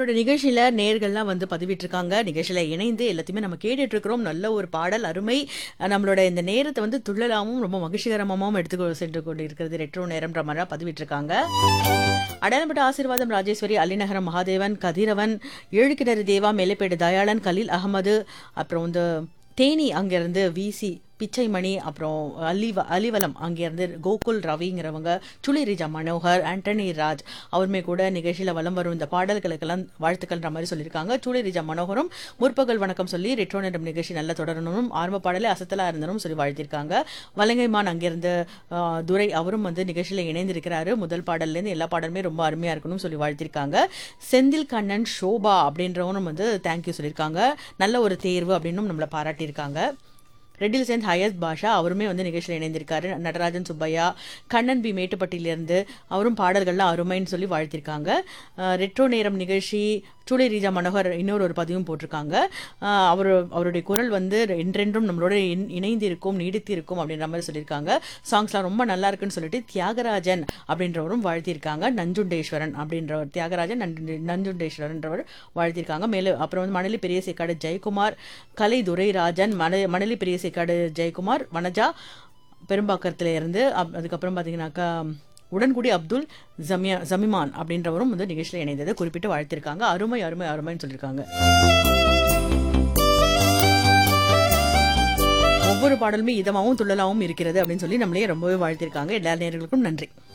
நம்மளோட நிகழ்ச்சியில நேர்கள்லாம் வந்து பதிவிட்டிருக்காங்க நிகழ்ச்சியில இணைந்து எல்லாத்தையுமே நம்ம கேட்டுட்டு இருக்கிறோம் நல்ல ஒரு பாடல் அருமை அஹ் நம்மளோட இந்த நேரத்தை வந்து துள்ளலாவும் ரொம்ப மகிழ்ச்சிகரமாகவும் எடுத்து சென்று கொண்டு இருக்கிறது ரெட்ரோ நேரம்ன்ற மாதிரி பதிவிட்டிருக்காங்க அடையாளப்பட்ட ஆசீர்வாதம் ராஜேஸ்வரி அலிநகரம் மகாதேவன் கதிரவன் ஏழுக்கிணறு தேவா மேலைப்பேடு தயாளன் கலீல் அகமது அப்புறம் இந்த தேனி அங்கிருந்து விசி பிச்சைமணி அப்புறம் அலிவ அலிவலம் அங்கேருந்து கோகுல் ரவிங்கிறவங்க சுளிரிஜா மனோகர் ஆண்டனி ராஜ் அவருமே கூட நிகழ்ச்சியில் வலம் வரும் இந்த பாடல்களுக்கெல்லாம் வாழ்த்துக்கள்ன்ற மாதிரி சொல்லியிருக்காங்க சுளிரிஜா மனோகரும் முற்பகல் வணக்கம் சொல்லி ரெட்ரோனிடம் நிகழ்ச்சி நல்லா தொடரணும் ஆரம்ப பாடலே அசத்தலா இருந்தனும் சொல்லி வாழ்த்திருக்காங்க வலங்கைமான் அங்கிருந்து ஆஹ், துரை அவரும் வந்து நிகழ்ச்சியில் இணைந்திருக்கிறாரு முதல் பாடல்லேருந்து எல்லா பாடலுமே ரொம்ப அருமையா இருக்கணும்னு சொல்லி வாழ்த்திருக்காங்க செந்தில் கண்ணன் ஷோபா அப்படின்றவனும் வந்து தேங்க்யூ சொல்லியிருக்காங்க நல்ல ஒரு தேர்வு அப்படின்னும் நம்மளை பாராட்டியிருக்காங்க ரெட்டில் சென்ட் ஹயத் பாஷா அவருமே வந்து நிகழ்ச்சியில் இணைந்திருக்காரு நடராஜன் சுப்பையா கண்ணன் பி மேட்டுப்பட்டியிலிருந்து அவரும் பாடல்கள்லாம் அருமைன்னு சொல்லி வாழ்த்திருக்காங்க அஹ் ரெட்ரோ நேரம் நிகழ்ச்சி சூளை ரீஜா மனோகர் இன்னொரு ஒரு பதிவும் போட்டிருக்காங்க அஹ் அவர் அவருடைய குரல் வந்து என்றென்றும் நம்மளோட இண்- இணைந்து இருக்கும் நீடித்து இருக்கும் அப்படின்ற மாதிரி சொல்லியிருக்காங்க சாங்ஸ்லாம் ரொம்ப நல்லா இருக்குன்னு சொல்லிட்டு தியாகராஜன் அப்படின்றவரும் வாழ்த்தியிருக்காங்க நஞ்சுண்டேஸ்வரன் அப்படின்றவர் தியாகராஜன் நஞ்சு நஞ்சுண்டேஸ்வரன்றவர் வாழ்த்தியிருக்காங்க மேலும் அப்புறம் வந்து மணலி பெரிய சேக்காடு ஜெயக்குமார் கலை துரைராஜன் மண மணலி பெரிய சேக்காடு ஜெயக்குமார் வனஜா பெரும்பாக்கத்துல இருந்து அப்- அதுக்கப்புறம் பார்த்தீங்கன்னாக்கா உடன்குடி அப்துல் ஜமியா ஜமிமான் அப்படின்றவரும் வந்து நிகழ்ச்சியில் இணைந்ததை குறிப்பிட்டு வாழ்த்திருக்காங்க அருமை அருமை அருமைன்னு சொல்லியிருக்காங்க ஒவ்வொரு பாடலுமே இதமாவும் துள்ளலாவும் இருக்கிறது அப்படின்னு சொல்லி நம்மளே ரொம்பவே வாழ்த்திருக்காங்க எல்லா நேர்களுக்கும் நன்றி